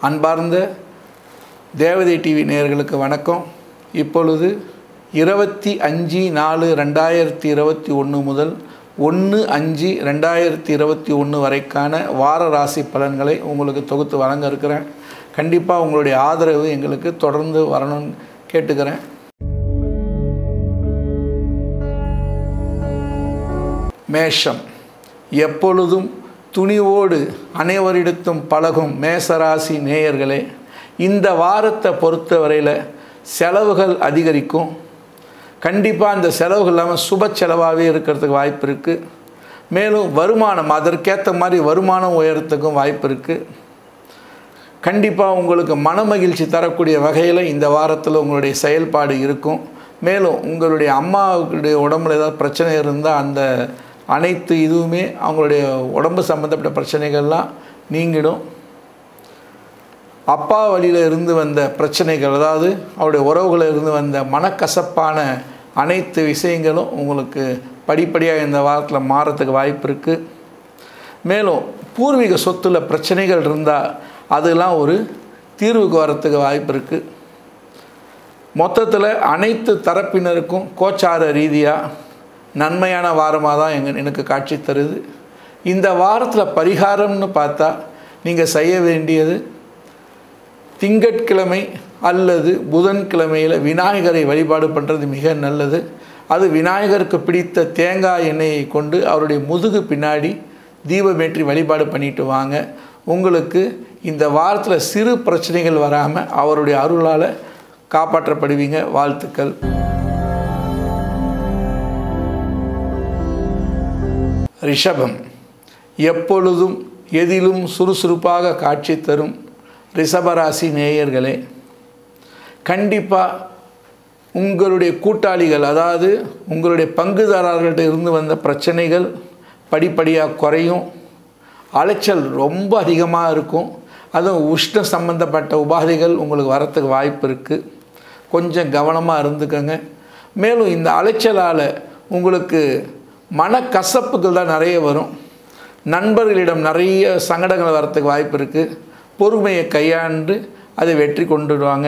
அன்பார்ந்த தேவதை டிவி நேயர்களுக்கு வணக்கம் இப்பொழுது இருபத்தி அஞ்சு நாலு ரெண்டாயிரத்தி இருபத்தி ஒன்று முதல் ஒன்று அஞ்சு ரெண்டாயிரத்தி இருபத்தி ஒன்று வரைக்கான வார ராசி பலன்களை உங்களுக்கு தொகுத்து வழங்க இருக்கிறேன் கண்டிப்பாக உங்களுடைய ஆதரவு எங்களுக்கு தொடர்ந்து வரணும்னு கேட்டுக்கிறேன் மேஷம் எப்பொழுதும் துணிவோடு அனைவரிடத்தும் பழகும் மேசராசி நேயர்களே இந்த வாரத்தை பொறுத்தவரையில் செலவுகள் அதிகரிக்கும் கண்டிப்பாக அந்த செலவுகள் இல்லாமல் சுப செலவாகவே இருக்கிறதுக்கு வாய்ப்பு இருக்குது மேலும் வருமானம் அதற்கேற்ற மாதிரி வருமானம் உயரத்துக்கும் வாய்ப்பு இருக்குது கண்டிப்பாக உங்களுக்கு மனமகிழ்ச்சி தரக்கூடிய வகையில் இந்த வாரத்தில் உங்களுடைய செயல்பாடு இருக்கும் மேலும் உங்களுடைய அம்மாவுடைய உடம்புல ஏதாவது பிரச்சனை இருந்தால் அந்த அனைத்து இதுவுமே அவங்களுடைய உடம்பு சம்மந்தப்பட்ட பிரச்சனைகள்லாம் நீங்கிடும் அப்பா வழியில் இருந்து வந்த பிரச்சனைகள் அதாவது அவருடைய உறவுகளில் இருந்து வந்த மனக்கசப்பான அனைத்து விஷயங்களும் உங்களுக்கு படிப்படியாக இந்த வாரத்தில் மாறத்துக்கு வாய்ப்பு இருக்குது மேலும் பூர்வீக சொத்தில் பிரச்சனைகள் இருந்தால் அதெல்லாம் ஒரு தீர்வுக்கு வரத்துக்கு வாய்ப்பு இருக்குது மொத்தத்தில் அனைத்து தரப்பினருக்கும் கோச்சார ரீதியாக நன்மையான வாரமாக தான் எங்க எனக்கு காட்சி தருது இந்த வாரத்தில் பரிகாரம்னு பார்த்தா நீங்கள் செய்ய வேண்டியது திங்கட்கிழமை அல்லது புதன்கிழமையில் விநாயகரை வழிபாடு பண்ணுறது மிக நல்லது அது விநாயகருக்கு பிடித்த தேங்காய் எண்ணெயை கொண்டு அவருடைய முதுகு பின்னாடி தீபமேற்றி வழிபாடு பண்ணிட்டு வாங்க உங்களுக்கு இந்த வாரத்தில் சிறு பிரச்சனைகள் வராமல் அவருடைய அருளால் காப்பாற்றப்படுவீங்க வாழ்த்துக்கள் ரிஷபம் எப்பொழுதும் எதிலும் சுறுசுறுப்பாக காட்சி தரும் ரிஷபராசி நேயர்களே கண்டிப்பாக உங்களுடைய கூட்டாளிகள் அதாவது உங்களுடைய பங்குதாரர்கள்ட்ட இருந்து வந்த பிரச்சனைகள் படிப்படியாக குறையும் அலைச்சல் ரொம்ப அதிகமாக இருக்கும் அதுவும் உஷ்ண சம்பந்தப்பட்ட உபாதைகள் உங்களுக்கு வரத்துக்கு வாய்ப்பு இருக்குது கொஞ்சம் கவனமாக இருந்துக்கங்க மேலும் இந்த அலைச்சலால் உங்களுக்கு மனக்கசப்புகள் தான் நிறைய வரும் நண்பர்களிடம் நிறைய சங்கடங்கள் வரத்துக்கு வாய்ப்பு இருக்குது பொறுமையை கையாண்டு அதை வெற்றி கொண்டுடுவாங்க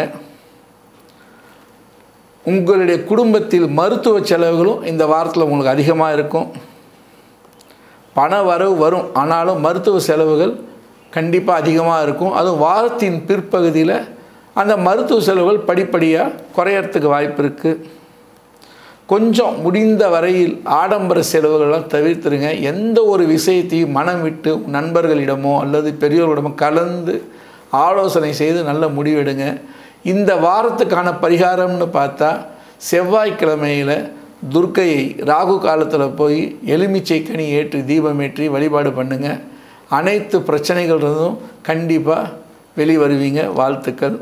உங்களுடைய குடும்பத்தில் மருத்துவ செலவுகளும் இந்த வாரத்தில் உங்களுக்கு அதிகமாக இருக்கும் பண வரவு வரும் ஆனாலும் மருத்துவ செலவுகள் கண்டிப்பாக அதிகமாக இருக்கும் அதுவும் வாரத்தின் பிற்பகுதியில் அந்த மருத்துவ செலவுகள் படிப்படியாக குறையறதுக்கு வாய்ப்பு இருக்குது கொஞ்சம் முடிந்த வரையில் ஆடம்பர செலவுகளெல்லாம் தவிர்த்துருங்க எந்த ஒரு விஷயத்தையும் மனம் விட்டு நண்பர்களிடமோ அல்லது பெரியோர்களிடமோ கலந்து ஆலோசனை செய்து நல்ல முடிவெடுங்க இந்த வாரத்துக்கான பரிகாரம்னு பார்த்தா செவ்வாய்க்கிழமையில் துர்க்கையை ராகு காலத்தில் போய் எலுமிச்சை கனி ஏற்றி தீபமேற்றி வழிபாடு பண்ணுங்க அனைத்து பிரச்சனைகள் இருந்தும் கண்டிப்பாக வெளிவருவீங்க வாழ்த்துக்கள்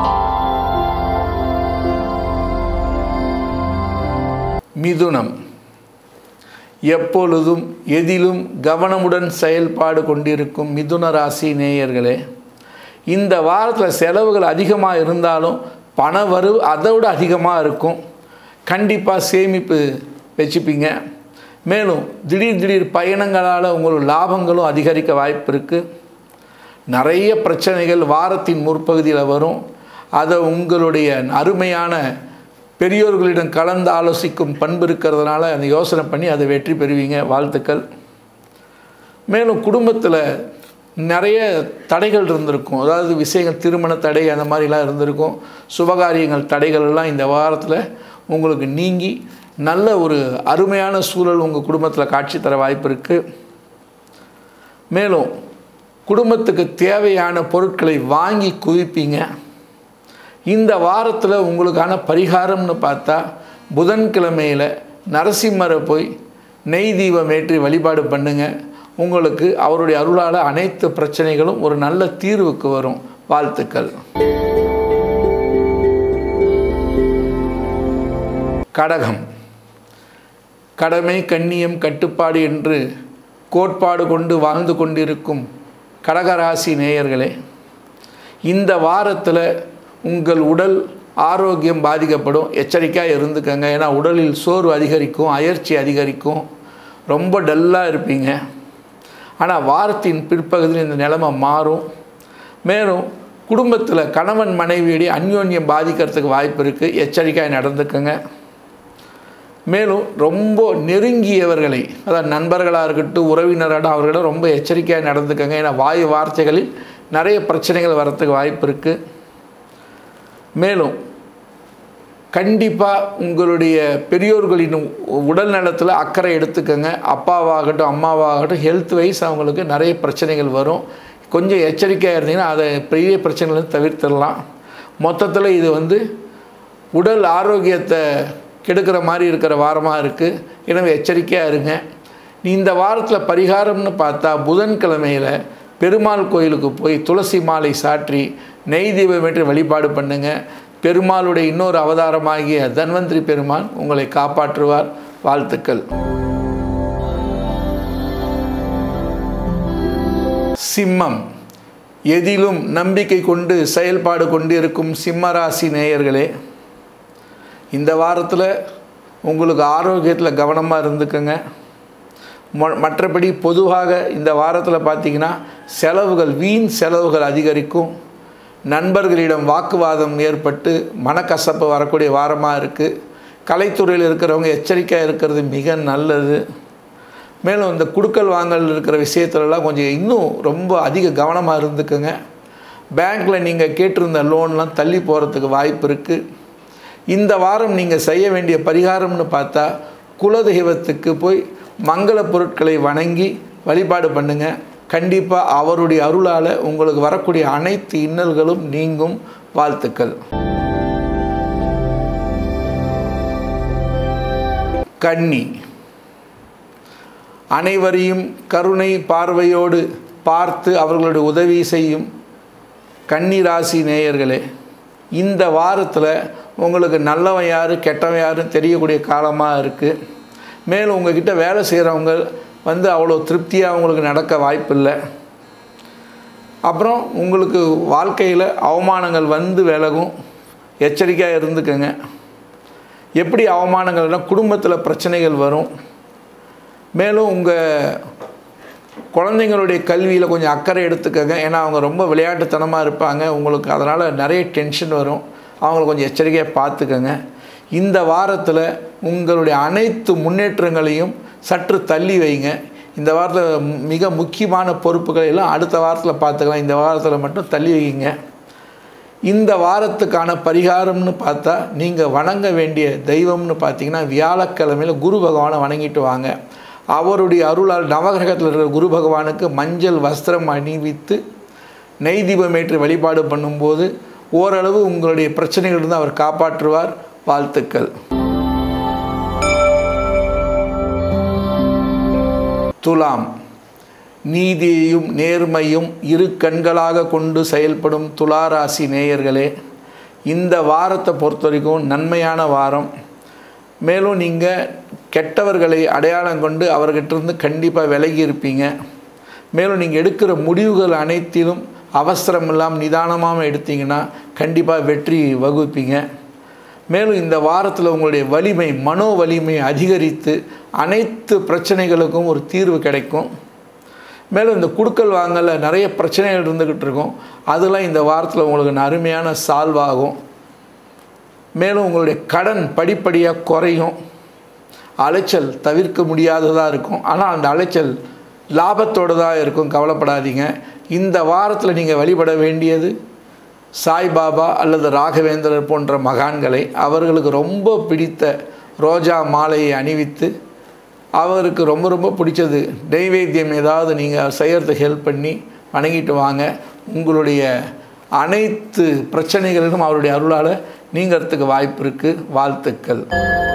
மிதுனம் எப்பொழுதும் எதிலும் கவனமுடன் செயல்பாடு கொண்டிருக்கும் மிதுன ராசி நேயர்களே இந்த வாரத்தில் செலவுகள் அதிகமாக இருந்தாலும் பண வரவு அதை விட அதிகமாக இருக்கும் கண்டிப்பாக சேமிப்பு வச்சுப்பீங்க மேலும் திடீர் திடீர் பயணங்களால் உங்களுக்கு லாபங்களும் அதிகரிக்க வாய்ப்பு இருக்குது நிறைய பிரச்சனைகள் வாரத்தின் முற்பகுதியில் வரும் அதை உங்களுடைய அருமையான பெரியோர்களிடம் கலந்து ஆலோசிக்கும் பண்பு இருக்கிறதுனால அந்த யோசனை பண்ணி அதை வெற்றி பெறுவீங்க வாழ்த்துக்கள் மேலும் குடும்பத்தில் நிறைய தடைகள் இருந்திருக்கும் அதாவது விஷயங்கள் திருமண தடை அந்த மாதிரிலாம் இருந்திருக்கும் சுபகாரியங்கள் தடைகள் எல்லாம் இந்த வாரத்தில் உங்களுக்கு நீங்கி நல்ல ஒரு அருமையான சூழல் உங்கள் குடும்பத்தில் காட்சி தர வாய்ப்பு இருக்குது மேலும் குடும்பத்துக்கு தேவையான பொருட்களை வாங்கி குவிப்பீங்க இந்த வாரத்தில் உங்களுக்கான பரிகாரம்னு பார்த்தா புதன்கிழமையில் நரசிம்மரை போய் நெய் தீபம் ஏற்றி வழிபாடு பண்ணுங்க உங்களுக்கு அவருடைய அருளால் அனைத்து பிரச்சனைகளும் ஒரு நல்ல தீர்வுக்கு வரும் வாழ்த்துக்கள் கடகம் கடமை கண்ணியம் கட்டுப்பாடு என்று கோட்பாடு கொண்டு வாழ்ந்து கொண்டிருக்கும் கடகராசி நேயர்களே இந்த வாரத்தில் உங்கள் உடல் ஆரோக்கியம் பாதிக்கப்படும் எச்சரிக்கையாக இருந்துக்கங்க ஏன்னா உடலில் சோர்வு அதிகரிக்கும் அயற்சி அதிகரிக்கும் ரொம்ப டல்லாக இருப்பீங்க ஆனால் வாரத்தின் பிற்பகுதியில் இந்த நிலைமை மாறும் மேலும் குடும்பத்தில் கணவன் மனைவியுடைய அந்யோன்யம் பாதிக்கிறதுக்கு வாய்ப்பு இருக்குது எச்சரிக்கையாக நடந்துக்குங்க மேலும் ரொம்ப நெருங்கியவர்களை அதாவது நண்பர்களாக இருக்கட்டும் உறவினராக அவர்களிடம் ரொம்ப எச்சரிக்கையாக நடந்துக்கங்க ஏன்னா வாயு வார்த்தைகளில் நிறைய பிரச்சனைகள் வரத்துக்கு வாய்ப்பு இருக்குது மேலும் கண்டிப்பாக உங்களுடைய பெரியோர்களின் உடல் நலத்தில் அக்கறை எடுத்துக்கங்க அப்பாவாகட்டும் அம்மாவாகட்டும் ஹெல்த் வைஸ் அவங்களுக்கு நிறைய பிரச்சனைகள் வரும் கொஞ்சம் எச்சரிக்கையாக இருந்தீங்கன்னா அதை பெரிய பிரச்சனைகளை தவிர்த்திடலாம் மொத்தத்தில் இது வந்து உடல் ஆரோக்கியத்தை கெடுக்கிற மாதிரி இருக்கிற வாரமாக இருக்குது எனவே எச்சரிக்கையாக இருங்க நீ இந்த வாரத்தில் பரிகாரம்னு பார்த்தா புதன்கிழமையில் பெருமாள் கோயிலுக்கு போய் துளசி மாலை சாற்றி நெய் தீபமேற்றி வழிபாடு பண்ணுங்கள் பெருமாளுடைய இன்னொரு அவதாரமாகிய தன்வந்திரி பெருமான் உங்களை காப்பாற்றுவார் வாழ்த்துக்கள் சிம்மம் எதிலும் நம்பிக்கை கொண்டு செயல்பாடு கொண்டு இருக்கும் சிம்மராசி நேயர்களே இந்த வாரத்தில் உங்களுக்கு ஆரோக்கியத்தில் கவனமாக இருந்துக்குங்க மொ- மற்றபடி பொதுவாக இந்த வாரத்தில் பார்த்தீங்கன்னா செலவுகள் வீண் செலவுகள் அதிகரிக்கும் நண்பர்களிடம் வாக்குவாதம் ஏற்பட்டு மனக்கசப்பு வரக்கூடிய வாரமாக இருக்குது கலைத்துறையில் இருக்கிறவங்க எச்சரிக்கையாக இருக்கிறது மிக நல்லது மேலும் இந்த குடுக்கல் வாங்கல் இருக்கிற விஷயத்துலலாம் கொஞ்சம் இன்னும் ரொம்ப அதிக கவனமாக இருந்துக்குங்க பேங்க்கில் நீங்கள் கேட்டிருந்த லோன்லாம் தள்ளி போகிறதுக்கு வாய்ப்பு இருக்குது இந்த வாரம் நீங்கள் செய்ய வேண்டிய பரிகாரம்னு பார்த்தா குலதெய்வத்துக்கு போய் மங்கள பொருட்களை வணங்கி வழிபாடு பண்ணுங்க கண்டிப்பாக அவருடைய அருளால் உங்களுக்கு வரக்கூடிய அனைத்து இன்னல்களும் நீங்கும் வாழ்த்துக்கள் கன்னி அனைவரையும் கருணை பார்வையோடு பார்த்து அவர்களுடைய உதவி செய்யும் கன்னி ராசி நேயர்களே இந்த வாரத்தில் உங்களுக்கு நல்லவன் யார் கெட்டவன் யாருன்னு தெரியக்கூடிய காலமாக இருக்குது மேலும் உங்ககிட்ட வேலை செய்கிறவங்க வந்து அவ்வளோ திருப்தியாக உங்களுக்கு நடக்க வாய்ப்பில்லை அப்புறம் உங்களுக்கு வாழ்க்கையில் அவமானங்கள் வந்து விலகும் எச்சரிக்கையாக இருந்துக்கங்க எப்படி அவமானங்கள்னா குடும்பத்தில் பிரச்சனைகள் வரும் மேலும் உங்கள் குழந்தைங்களுடைய கல்வியில் கொஞ்சம் அக்கறை எடுத்துக்கங்க ஏன்னா அவங்க ரொம்ப விளையாட்டுத்தனமாக இருப்பாங்க உங்களுக்கு அதனால் நிறைய டென்ஷன் வரும் அவங்கள கொஞ்சம் எச்சரிக்கையாக பார்த்துக்கங்க இந்த வாரத்தில் உங்களுடைய அனைத்து முன்னேற்றங்களையும் சற்று தள்ளி வைங்க இந்த வாரத்தில் மிக முக்கியமான பொறுப்புகளை எல்லாம் அடுத்த வாரத்தில் பார்த்துக்கலாம் இந்த வாரத்தில் மட்டும் தள்ளி வைங்க இந்த வாரத்துக்கான பரிகாரம்னு பார்த்தா நீங்கள் வணங்க வேண்டிய தெய்வம்னு பார்த்தீங்கன்னா வியாழக்கிழமையில் குரு பகவானை வணங்கிட்டு வாங்க அவருடைய அருளால் நவகிரகத்தில் இருக்கிற குரு பகவானுக்கு மஞ்சள் வஸ்திரம் அணிவித்து நெய் தீபமேற்றி வழிபாடு பண்ணும்போது ஓரளவு உங்களுடைய பிரச்சனைகளிலிருந்து அவர் காப்பாற்றுவார் வாழ்த்துக்கள் துலாம் நீதியையும் நேர்மையும் இரு கண்களாக கொண்டு செயல்படும் துளாராசி நேயர்களே இந்த வாரத்தை பொறுத்த வரைக்கும் நன்மையான வாரம் மேலும் நீங்கள் கெட்டவர்களை அடையாளம் கொண்டு அவர்கிட்டருந்து கண்டிப்பாக விலகி இருப்பீங்க மேலும் நீங்கள் எடுக்கிற முடிவுகள் அனைத்திலும் அவசரம் இல்லாமல் நிதானமாக எடுத்தீங்கன்னா கண்டிப்பாக வெற்றி வகுப்பீங்க மேலும் இந்த வாரத்தில் உங்களுடைய வலிமை மனோ வலிமை அதிகரித்து அனைத்து பிரச்சனைகளுக்கும் ஒரு தீர்வு கிடைக்கும் மேலும் இந்த குடுக்கல் வாங்கல நிறைய பிரச்சனைகள் இருந்துக்கிட்டு இருக்கும் அதெல்லாம் இந்த வாரத்தில் உங்களுக்கு அருமையான சால்வ் ஆகும் மேலும் உங்களுடைய கடன் படிப்படியாக குறையும் அலைச்சல் தவிர்க்க முடியாததாக இருக்கும் ஆனால் அந்த அலைச்சல் லாபத்தோடு தான் இருக்கும் கவலைப்படாதீங்க இந்த வாரத்தில் நீங்கள் வழிபட வேண்டியது சாய்பாபா அல்லது ராகவேந்திரர் போன்ற மகான்களை அவர்களுக்கு ரொம்ப பிடித்த ரோஜா மாலையை அணிவித்து அவருக்கு ரொம்ப ரொம்ப பிடிச்சது நெய்வேத்தியம் ஏதாவது நீங்கள் செய்கிறதுக்கு ஹெல்ப் பண்ணி வணங்கிட்டு வாங்க உங்களுடைய அனைத்து பிரச்சனைகளிலும் அவருடைய அருளால் நீங்கிறதுக்கு வாய்ப்பு இருக்குது வாழ்த்துக்கள்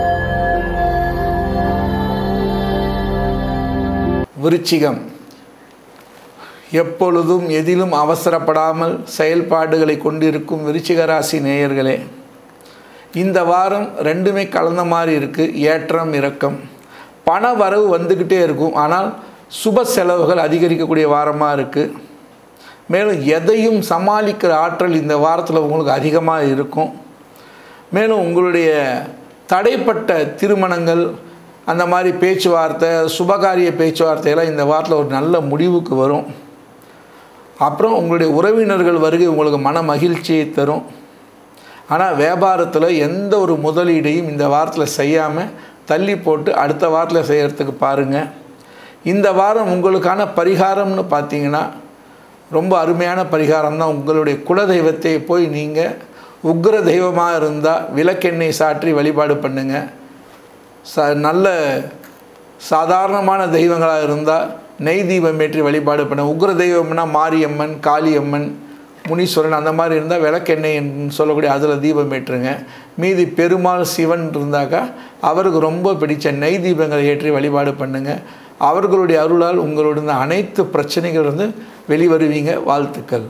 விருச்சிகம் எப்பொழுதும் எதிலும் அவசரப்படாமல் செயல்பாடுகளை கொண்டிருக்கும் விருச்சிக ராசி நேயர்களே இந்த வாரம் ரெண்டுமே கலந்த மாதிரி இருக்குது ஏற்றம் இறக்கம் பண வரவு வந்துக்கிட்டே இருக்கும் ஆனால் சுப செலவுகள் அதிகரிக்கக்கூடிய வாரமாக இருக்குது மேலும் எதையும் சமாளிக்கிற ஆற்றல் இந்த வாரத்தில் உங்களுக்கு அதிகமாக இருக்கும் மேலும் உங்களுடைய தடைப்பட்ட திருமணங்கள் அந்த மாதிரி பேச்சுவார்த்தை சுபகாரிய பேச்சுவார்த்தையெல்லாம் இந்த வாரத்தில் ஒரு நல்ல முடிவுக்கு வரும் அப்புறம் உங்களுடைய உறவினர்கள் வருகை உங்களுக்கு மன மகிழ்ச்சியை தரும் ஆனால் வியாபாரத்தில் எந்த ஒரு முதலீடையும் இந்த வாரத்தில் செய்யாமல் தள்ளி போட்டு அடுத்த வாரத்தில் செய்கிறதுக்கு பாருங்கள் இந்த வாரம் உங்களுக்கான பரிகாரம்னு பார்த்தீங்கன்னா ரொம்ப அருமையான பரிகாரம் தான் உங்களுடைய குலதெய்வத்தை போய் நீங்கள் உக்ர தெய்வமாக இருந்தால் விளக்கெண்ணெய் சாற்றி வழிபாடு பண்ணுங்கள் ச நல்ல சாதாரணமான தெய்வங்களாக இருந்தால் நெய் தீபம் ஏற்றி வழிபாடு பண்ண உக்ர தெய்வம்னா மாரியம்மன் காளியம்மன் முனீஸ்வரன் அந்த மாதிரி இருந்தால் விளக்கெண்ணெய் சொல்லக்கூடிய அதில் தீபம் ஏற்றுங்க மீதி பெருமாள் சிவன் இருந்தாக்கா அவருக்கு ரொம்ப பிடிச்ச நெய் தீபங்களை ஏற்றி வழிபாடு பண்ணுங்கள் அவர்களுடைய அருளால் உங்களுடைய அனைத்து பிரச்சனைகள் இருந்து வெளிவருவீங்க வாழ்த்துக்கள்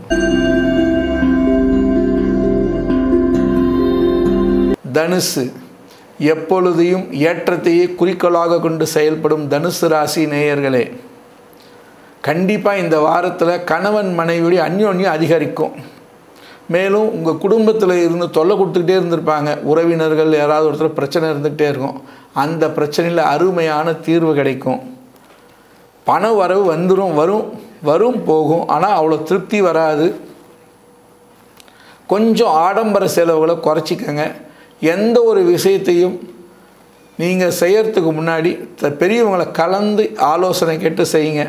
தனுசு எப்பொழுதையும் ஏற்றத்தையே குறிக்கோளாக கொண்டு செயல்படும் தனுசு ராசி நேயர்களே கண்டிப்பாக இந்த வாரத்தில் கணவன் மனைவியுடைய அந்யோன்யம் அதிகரிக்கும் மேலும் உங்கள் குடும்பத்தில் இருந்து தொல்லை கொடுத்துக்கிட்டே இருந்திருப்பாங்க உறவினர்கள் யாராவது ஒருத்தர் பிரச்சனை இருந்துக்கிட்டே இருக்கும் அந்த பிரச்சனையில் அருமையான தீர்வு கிடைக்கும் பண வரவு வந்துடும் வரும் வரும் போகும் ஆனால் அவ்வளோ திருப்தி வராது கொஞ்சம் ஆடம்பர செலவுகளை குறைச்சிக்கங்க எந்த ஒரு விஷயத்தையும் நீங்கள் செய்யறதுக்கு முன்னாடி பெரியவங்களை கலந்து ஆலோசனை கேட்டு செய்யுங்க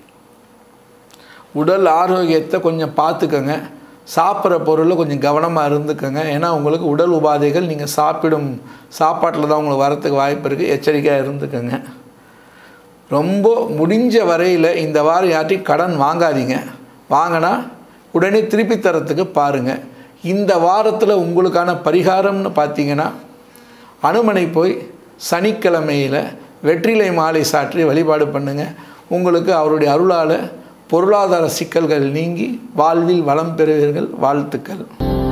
உடல் ஆரோக்கியத்தை கொஞ்சம் பார்த்துக்கங்க சாப்பிட்ற பொருளில் கொஞ்சம் கவனமாக இருந்துக்கங்க ஏன்னா உங்களுக்கு உடல் உபாதைகள் நீங்கள் சாப்பிடும் சாப்பாட்டில் தான் உங்களுக்கு வரத்துக்கு வாய்ப்பு இருக்குது எச்சரிக்கையாக இருந்துக்கங்க ரொம்ப முடிஞ்ச வரையில் இந்த வாரம் யார்ட்டையும் கடன் வாங்காதீங்க வாங்கினா உடனே திருப்பி தரத்துக்கு பாருங்கள் இந்த வாரத்தில் உங்களுக்கான பரிகாரம்னு பார்த்தீங்கன்னா அனுமனை போய் சனிக்கிழமையில் வெற்றிலை மாலை சாற்றி வழிபாடு பண்ணுங்கள் உங்களுக்கு அவருடைய அருளால் பொருளாதார சிக்கல்கள் நீங்கி வாழ்வில் வளம் பெறுவீர்கள் வாழ்த்துக்கள்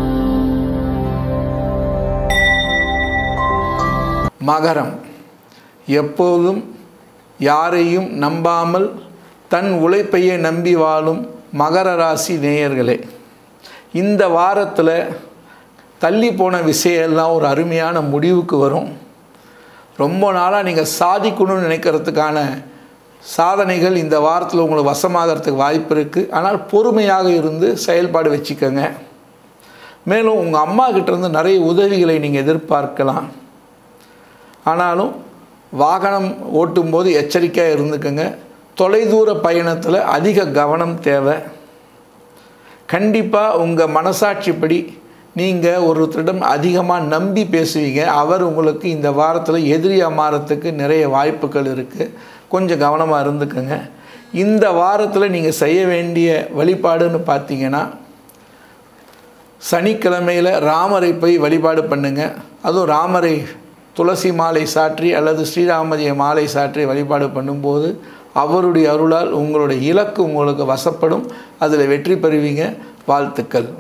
மகரம் எப்போதும் யாரையும் நம்பாமல் தன் உழைப்பையே நம்பி வாழும் மகர ராசி நேயர்களே இந்த வாரத்தில் தள்ளி போன விஷயம்லாம் ஒரு அருமையான முடிவுக்கு வரும் ரொம்ப நாளாக நீங்கள் சாதிக்கணும்னு நினைக்கிறதுக்கான சாதனைகள் இந்த வாரத்தில் உங்களுக்கு வசமாகறதுக்கு வாய்ப்பு இருக்குது ஆனால் பொறுமையாக இருந்து செயல்பாடு வச்சுக்கோங்க மேலும் உங்கள் அம்மா கிட்டேருந்து நிறைய உதவிகளை நீங்கள் எதிர்பார்க்கலாம் ஆனாலும் வாகனம் ஓட்டும்போது எச்சரிக்கையாக இருந்துக்கோங்க தொலைதூர பயணத்தில் அதிக கவனம் தேவை கண்டிப்பாக உங்கள் மனசாட்சிப்படி நீங்கள் ஒருத்தரிடம் அதிகமாக நம்பி பேசுவீங்க அவர் உங்களுக்கு இந்த வாரத்தில் எதிரியாக மாறத்துக்கு நிறைய வாய்ப்புகள் இருக்குது கொஞ்சம் கவனமாக இருந்துக்கோங்க இந்த வாரத்தில் நீங்கள் செய்ய வேண்டிய வழிபாடுன்னு பார்த்தீங்கன்னா சனிக்கிழமையில் ராமரை போய் வழிபாடு பண்ணுங்கள் அதுவும் ராமரை துளசி மாலை சாற்றி அல்லது ஸ்ரீராமதிய மாலை சாற்றி வழிபாடு பண்ணும்போது அவருடைய அருளால் உங்களுடைய இலக்கு உங்களுக்கு வசப்படும் அதில் வெற்றி பெறுவீங்க வாழ்த்துக்கள்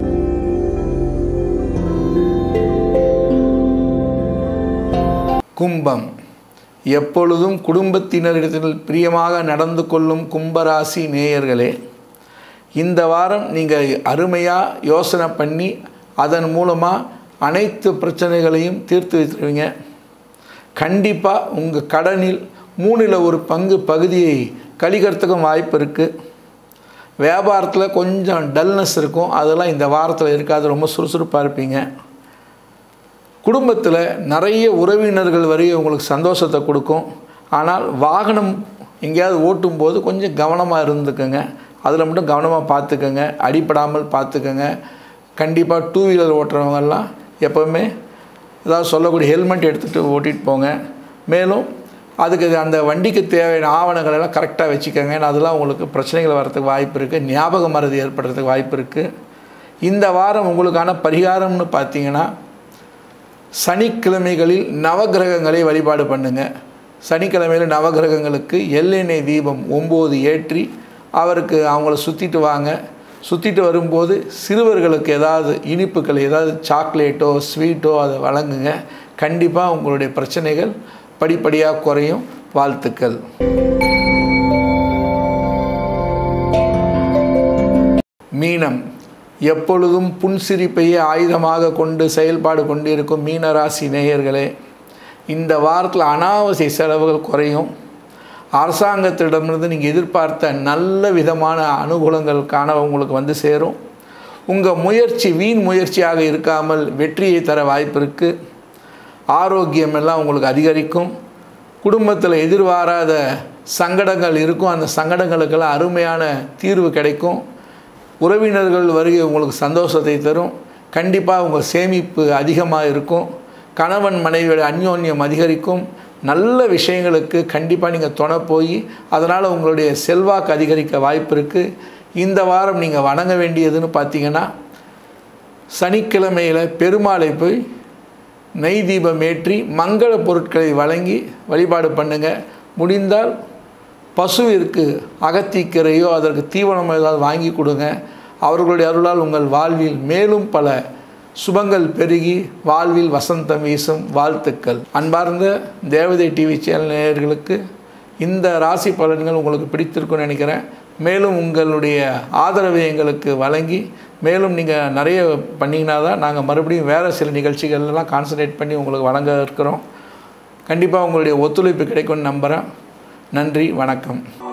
கும்பம் எப்பொழுதும் குடும்பத்தினரிடத்தில் பிரியமாக நடந்து கொள்ளும் கும்பராசி நேயர்களே இந்த வாரம் நீங்கள் அருமையாக யோசனை பண்ணி அதன் மூலமாக அனைத்து பிரச்சனைகளையும் தீர்த்து வைத்துருவீங்க கண்டிப்பாக உங்கள் கடனில் மூணில் ஒரு பங்கு பகுதியை கழிக்கிறதுக்கும் வாய்ப்பு இருக்குது வியாபாரத்தில் கொஞ்சம் டல்னஸ் இருக்கும் அதெல்லாம் இந்த வாரத்தில் இருக்காது ரொம்ப சுறுசுறுப்பாக இருப்பீங்க குடும்பத்தில் நிறைய உறவினர்கள் வரையும் உங்களுக்கு சந்தோஷத்தை கொடுக்கும் ஆனால் வாகனம் எங்கேயாவது ஓட்டும்போது கொஞ்சம் கவனமாக இருந்துக்கோங்க அதில் மட்டும் கவனமாக பார்த்துக்கோங்க அடிப்படாமல் பார்த்துக்கோங்க கண்டிப்பாக டூ வீலர் ஓட்டுறவங்கெல்லாம் எப்போவுமே ஏதாவது சொல்லக்கூடிய ஹெல்மெட் எடுத்துகிட்டு ஓட்டிகிட்டு போங்க மேலும் அதுக்கு அந்த வண்டிக்கு தேவையான ஆவணங்கள் எல்லாம் கரெக்டாக வச்சுக்கோங்க ஏன்னா அதெல்லாம் உங்களுக்கு பிரச்சனைகள் வரதுக்கு வாய்ப்பு இருக்குது ஞாபக மறதி ஏற்படுறதுக்கு வாய்ப்பு இருக்குது இந்த வாரம் உங்களுக்கான பரிகாரம்னு பார்த்தீங்கன்னா சனிக்கிழமைகளில் நவகிரகங்களை வழிபாடு பண்ணுங்கள் சனிக்கிழமையில் நவகிரகங்களுக்கு எள்ளெண்ணெய் தீபம் ஒம்பது ஏற்றி அவருக்கு அவங்கள சுற்றிட்டு வாங்க சுற்றிட்டு வரும்போது சிறுவர்களுக்கு ஏதாவது இனிப்புகள் ஏதாவது சாக்லேட்டோ ஸ்வீட்டோ அதை வழங்குங்க கண்டிப்பாக உங்களுடைய பிரச்சனைகள் படிப்படியாக குறையும் வாழ்த்துக்கள் மீனம் எப்பொழுதும் புன்சிரிப்பையே ஆயுதமாக கொண்டு செயல்பாடு கொண்டிருக்கும் மீனராசி நேயர்களே இந்த வாரத்தில் அனாவசிய செலவுகள் குறையும் அரசாங்கத்திடமிருந்து நீங்கள் எதிர்பார்த்த நல்ல விதமான அனுகூலங்களுக்கான உங்களுக்கு வந்து சேரும் உங்கள் முயற்சி வீண் முயற்சியாக இருக்காமல் வெற்றியை தர வாய்ப்பு இருக்குது ஆரோக்கியம் எல்லாம் உங்களுக்கு அதிகரிக்கும் குடும்பத்தில் எதிர்பாராத சங்கடங்கள் இருக்கும் அந்த சங்கடங்களுக்கெல்லாம் அருமையான தீர்வு கிடைக்கும் உறவினர்கள் வருகை உங்களுக்கு சந்தோஷத்தை தரும் கண்டிப்பாக உங்கள் சேமிப்பு அதிகமாக இருக்கும் கணவன் மனைவியோட அந்யோன்யம் அதிகரிக்கும் நல்ல விஷயங்களுக்கு கண்டிப்பாக நீங்கள் துணை போய் அதனால் உங்களுடைய செல்வாக்கு அதிகரிக்க வாய்ப்பு இருக்குது இந்த வாரம் நீங்கள் வணங்க வேண்டியதுன்னு பார்த்தீங்கன்னா சனிக்கிழமையில் பெருமாளை போய் நெய் தீபம் ஏற்றி மங்கள பொருட்களை வழங்கி வழிபாடு பண்ணுங்கள் முடிந்தால் பசுவிற்கு அகத்திக்கரையோ அதற்கு தீவனம் ஏதாவது வாங்கி கொடுங்க அவர்களுடைய அருளால் உங்கள் வாழ்வில் மேலும் பல சுபங்கள் பெருகி வாழ்வில் வசந்தம் வீசும் வாழ்த்துக்கள் அன்பார்ந்த தேவதை டிவி சேனல் நேயர்களுக்கு இந்த ராசி பலன்கள் உங்களுக்கு பிடித்திருக்கும்னு நினைக்கிறேன் மேலும் உங்களுடைய ஆதரவை எங்களுக்கு வழங்கி மேலும் நீங்கள் நிறைய பண்ணிங்கன்னா தான் நாங்கள் மறுபடியும் வேறு சில நிகழ்ச்சிகள்லாம் கான்சன்ட்ரேட் பண்ணி உங்களுக்கு வழங்க இருக்கிறோம் கண்டிப்பாக உங்களுடைய ஒத்துழைப்பு கிடைக்கும்னு நம்புகிறேன் நன்றி வணக்கம்